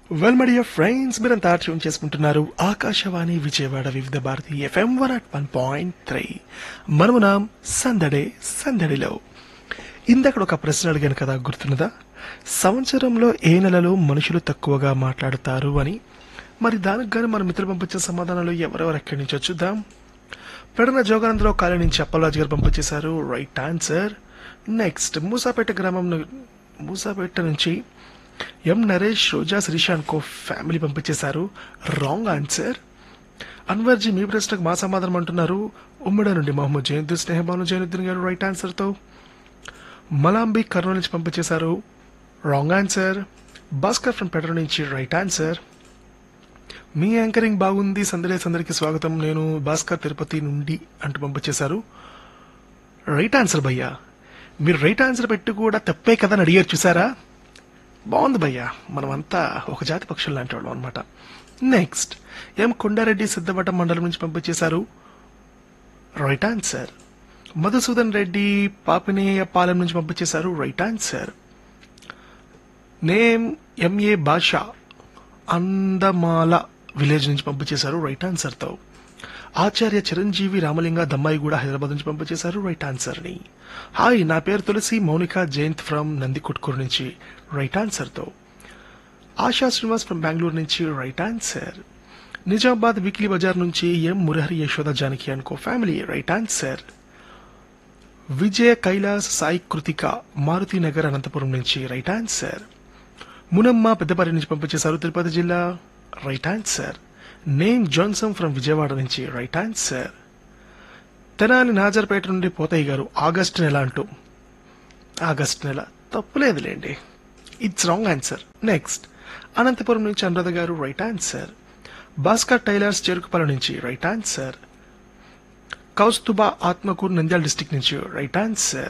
well my dear friends మీరంతా tune చేసుకుంటున్నారు Akashvani Vijayawada Vividh Bharati FM one at one point three మనమునాం సందడే సందడిలో ఇందక్కడ ఒక ప్రశ్న అడిగాను కదా గుర్తున్నదా సంవత్సరంలో ఏ నెలలో మనుషులు తక్కువగా మాట్లాడుతారు అని మరి దానికి గాను మన మిత్రులు పంపించిన సమాధానాలు ఎవరెవరు ఎక్కడి నుంచి చూద్దాం పెడన జోగానందరావు కాలనీ నుంచి అప్పలరాజు గారు పంపించేశారు రైట్ ఆన్సర్ నెక్స్ట్ మూసాపేట గ్రామం ను- మూసాపేట నుంచి ఎం నరేష్ రోజా శిరీష అనుకో ఫ్యామిలీ పంపించేశారు రాంగ్ ఆన్సర్ అన్వర్జీ మీ ప్రశ్నకు మా సమాధానం అంటున్నారు ఉమ్మడి నుండి మహమ్మద్ జైనుద్దీన్ స్నేహబాను జైనుద్దీన్ గారు రైట్ ఆన్సర్తో మలాంబి కర్నూలు నుంచి పంపించేశారు రాంగ్ ఆన్సర్ భాస్కర్ ఫ్రమ్ పెట్రో నుంచి రైట్ ఆన్సర్ మీ యాంకరింగ్ బాగుంది సందడే సందడికి స్వాగతం నేను భాస్కర్ తిరుపతి నుండి అంటూ పంపించేశారు రైట్ ఆన్సర్ భయ్యా మీరు రైట్ ఆన్సర్ పెట్టి కూడా తప్పే కదా అని అడిగారు చూసారా బాగుంది భయ్యా మనమంతా ఒక జాతి పక్షులు లాంటి వాళ్ళం అనమాట నెక్స్ట్ ఎం కొండారెడ్డి సిద్ధవటం మండలం నుంచి పంపించేశారు రైట్ ఆన్సర్ మధుసూదన్ రెడ్డి పాపినేయ పాలెం నుంచి పంపించేశారు రైట్ ఆన్సర్ నేమ్ ఎంఏ భాష అందమాల విలేజ్ నుంచి పంపించేశారు రైట్ ఆన్సర్తో ఆచార్య చిరంజీవి రామలింగ దమ్మాయి కూడా హైదరాబాద్ నుంచి పంపించేశారు రైట్ ఆన్సర్ ని హాయ్ నా పేరు తులసి మౌనిక జయంత్ ఫ్రమ్ నంది కుట్కూరు నుంచి రైట్ ఆన్సర్తో ఆశా శ్రీనివాస్ ఫ్రమ్ బెంగళూరు నుంచి right answer Nizamabad weekly bazaar నుంచి ఎం మురహరి యశోద జానకి అనుకో family right answer Vijaya Kailash Sai Kruthika Maruthi Nagar Anantapur నుంచి రైట్ ఆన్సర్ మునమ్మ పెద్దపల్లి నుంచి పంపించేశారు తిరుపతి జిల్లా right answer name Johnson from Vijayawada నుంచి రైట్ ఆన్సర్ తెనాలి నాజర్పేట నుండి పోతయ్య గారు ఆగస్ట్ నెల అంటూ ఆగస్ట్ నెల తప్పులేదులేండి it's wrong answer next Anantapur నుంచి Anuradha garu right answer Bhaskar tailors Cherukupalli నుంచి right answer Kaustubha Atmakur Nandyal district నుంచి రైట్ ఆన్సర్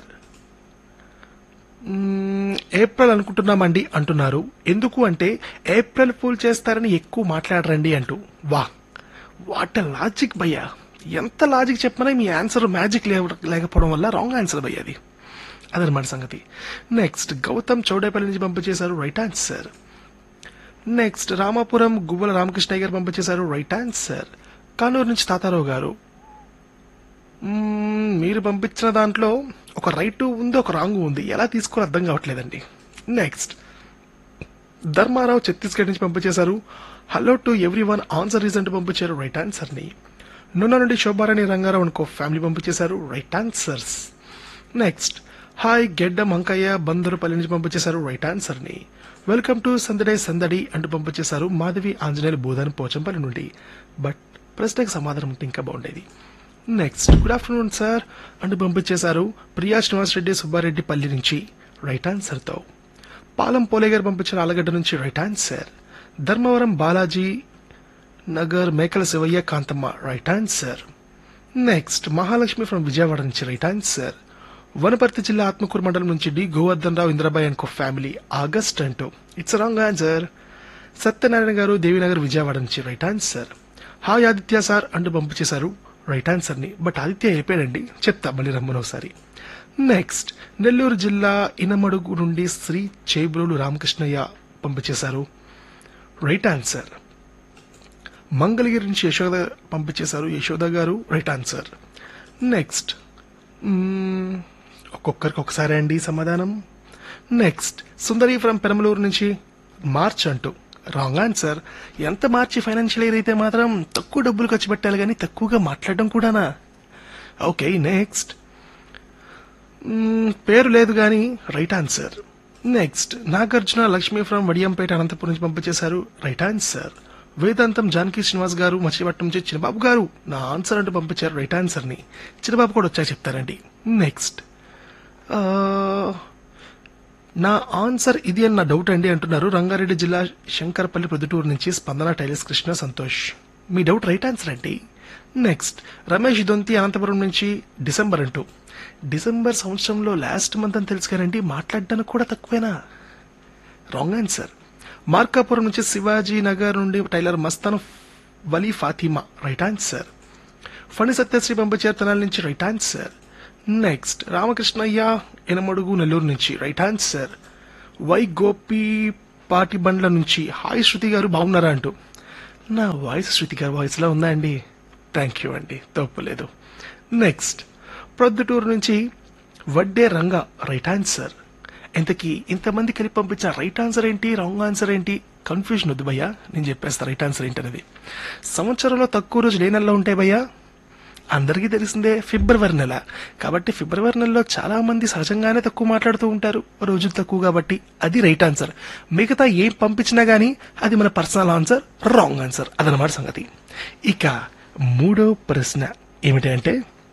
మ్మ్, ఏప్రిల్ అనుకుంటున్నామండి అంటున్నారు ఎందుకు అంటే ఏప్రిల్ ఫూల్ చేస్తారని ఎక్కువ మాట్లాడరండి అంటూ వా వాట్ లాజిక్ భయ్యా ఎంత లాజిక్ చెప్పినా మీ ఆన్సర్ మ్యాజిక్ లేకపోవడం వల్ల రాంగ్ ఆన్సర్ భయ్య అది అదనమాట సంగతి నెక్స్ట్ గౌతమ్ చౌడేపల్లి నుంచి పంపించేశారు right answer next Ramapuram Guvvala Ramakrishnaiah garu పంపించేశారు రైట్ ఆన్సర్ కానూరు నుంచి తాతారావు గారు మ్మ్, మీరు పంపించిన దాంట్లో ఒక రైట్ ఉంది ఒక రాంగ్ ఉంది ఎలా తీసుకోవాలో అర్థం కావట్లేదండి నెక్స్ట్ ధర్మారావు ఛత్తీస్గఢ్ నుంచి పంపించేశారు hello to everyone answer reason పంపించారు రైట్ ఆన్సర్ ని నున్న నుండి శోభారాణి రంగారావు అనుకో ఫ్యామిలీ పంపించేశారు రైట్ ఆన్సర్స్ నెక్స్ట్ హాయ్ గెడ్డ మంకయ్య బందరుపల్లి నుంచి పంపించేశారు రైట్ ఆన్సర్ ని వెల్కమ్ టు సందడే సందడి అంటూ పంపించేశారు మాధవి ఆంజనేయులు బోధన్ పోచంపల్లి నుండి బట్ ప్రశ్నకు సమాధానం ఉంటే ఇంకా బాగుండేది నెక్స్ట్ గుడ్ ఆఫ్టర్నూన్ సార్ అంటూ పంపించేశారు ప్రియా శ్రీనివాస్ రెడ్డి సుబ్బారెడ్డి పల్లి నుంచి రైట్ ఆన్సర్తో పాలం పోలే గారు పంపించిన ఆలగడ్డ నుంచి రైట్ ఆన్సర్ ధర్మవరం బాలాజీ నగర్ మేకల Shivayya Kanthamma right answer next Mahalakshmi from Vijayawada నుంచి రైట్ ఆన్సర్ వనపర్తి జిల్లా ఆత్మకూరు మండలం నుంచి డి గోవర్ధన్ రావు ఇంద్రబాయ్ అనుకో ఫ్యామిలీ ఆగస్ట్ అంటూ ఇట్స్ రాంగ్ ఆన్సర్ సత్యనారాయణ గారు దేవినగర్ విజయవాడ నుంచి right answer hi Aditya sir అంటూ పంపించేశారు రైట్ ఆన్సర్ ని బట్ ఆదిత్య అయిపోయాడండి చెప్తా మళ్ళీ రమ్మను ఒకసారి నెక్స్ట్ నెల్లూరు జిల్లా ఇనమడుగు నుండి శ్రీ చేబ్రోలు రామకృష్ణయ్య పంపించేశారు రైట్ ఆన్సర్ మంగళగిరి నుంచి యశోద పంపించేశారు యశోద గారు రైట్ ఆన్సర్ నెక్స్ట్ మ్మ్, ఒక్కొక్కరికి ఒకసారి అండి సమాధానం నెక్స్ట్ సుందరి ఫ్రమ్ పెరమలూరు నుంచి మార్చ్ అంటూ రాంగ్ ఆన్సర్ ఎంత మార్చి ఫైనాన్షియల్ ఇయర్ అయితే మాత్రం తక్కువ డబ్బులు ఖర్చు పెట్టాలి కానీ తక్కువగా మాట్లాడడం కూడానా ఓకే నెక్స్ట్ మ్మ్, పేరు లేదు కానీ right answer next Nagarjuna Lakshmi from Vadiyampeta Anantapuram నుంచి పంపించేశారు రైట్ ఆన్సర్ వేదాంతం జానకి శ్రీనివాస్ గారు మచిలీపట్నం నుంచి చిన్నబాబు గారు నా ఆన్సర్ అంటూ పంపించారు రైట్ ఆన్సర్ ని చిన్నబాబు కూడా వచ్చాక చెప్తారండి నెక్స్ట్ ఆ, నా ఆన్సర్ ఇది అని నా డౌట్ అండి అంటున్నారు రంగారెడ్డి జిల్లా శంకరపల్లి ప్రొద్దుటూరు నుంచి స్పందన టైలర్స్ కృష్ణ సంతోష్ మీ డౌట్ రైట్ ఆన్సర్ అండి నెక్స్ట్ రమేష్ దొంతి అనంతపురం నుంచి డిసెంబర్ అంటూ డిసెంబర్ సంవత్సరంలో లాస్ట్ మంత్ అని తెలుసు కదండి మాట్లాడడానికి కూడా తక్కువేనా రాంగ్ ఆన్సర్ మార్కాపురం నుంచి శివాజీ నగర్ నుండి tailor Mastan Vali Fatima right answer Phani Satyasri పంపించారు తెనాలి నుంచి right answer next Ramakrishnaiah ఎనమడుగు Nellore నుంచి రైట్ ఆన్సర్ వై గోపి పాటి బండ్ల నుంచి హాయ్ శృతి గారు బాగున్నారా అంటూ నా వాయిస్ శృతి గారి వాయిస్ లా ఉందా అండి థ్యాంక్ యూ అండి తప్పలేదు నెక్స్ట్ ప్రొద్దుటూరు నుంచి వడ్డే రంగ రైట్ ఆన్సర్ ఇంతకీ ఇంతమంది కలిపి పంపించిన రైట్ ఆన్సర్ ఏంటి రాంగ్ ఆన్సర్ ఏంటి కన్ఫ్యూజన్ వద్దు భయ్యా నేను చెప్పేస్తా రైట్ ఆన్సర్ ఏంటనేది సంవత్సరంలో తక్కువ రోజులు ఏ నెలలో ఉంటాయి భయ్యా అందరికీ తెలిసిందే ఫిబ్రవరి నెల కాబట్టి ఫిబ్రవరి నెలలో చాలా మంది సహజంగానే తక్కువ మాట్లాడుతూ ఉంటారు రోజులు తక్కువ కాబట్టి అది రైట్ ఆన్సర్ మిగతా ఏం పంపించినా గానీ అది మన పర్సనల్ ఆన్సర్ రాంగ్ ఆన్సర్ అదనమాట సంగతి ఇక మూడో ప్రశ్న ఏమిటి అంటే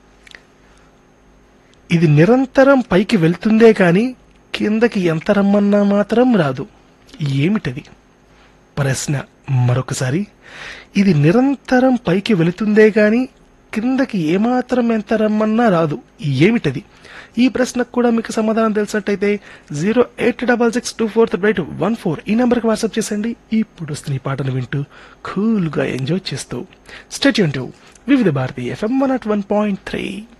ఇది నిరంతరం పైకి వెళ్తుందే కానీ కిందకి ఎంత రమ్మన్నా మాత్రం రాదు ఏమిటది ప్రశ్న మరొకసారి ఇది నిరంతరం పైకి వెళుతుందే గాని కిందకి ఏమాత్రం ఎంత రమ్మన్నా రాదు ఏమిటది ఈ ప్రశ్నకు కూడా మీకు సమాధానం తెలిసినట్టయితే zero eight double six two four three eight one four ఈ నెంబర్కి వాట్సాప్ చేసండి ఇప్పుడు వస్తున్న ఈ పాటను వింటూ కూల్గా ఎంజాయ్ చేస్తూ స్టేట్ టు వివిధ Bharati FM one at one point three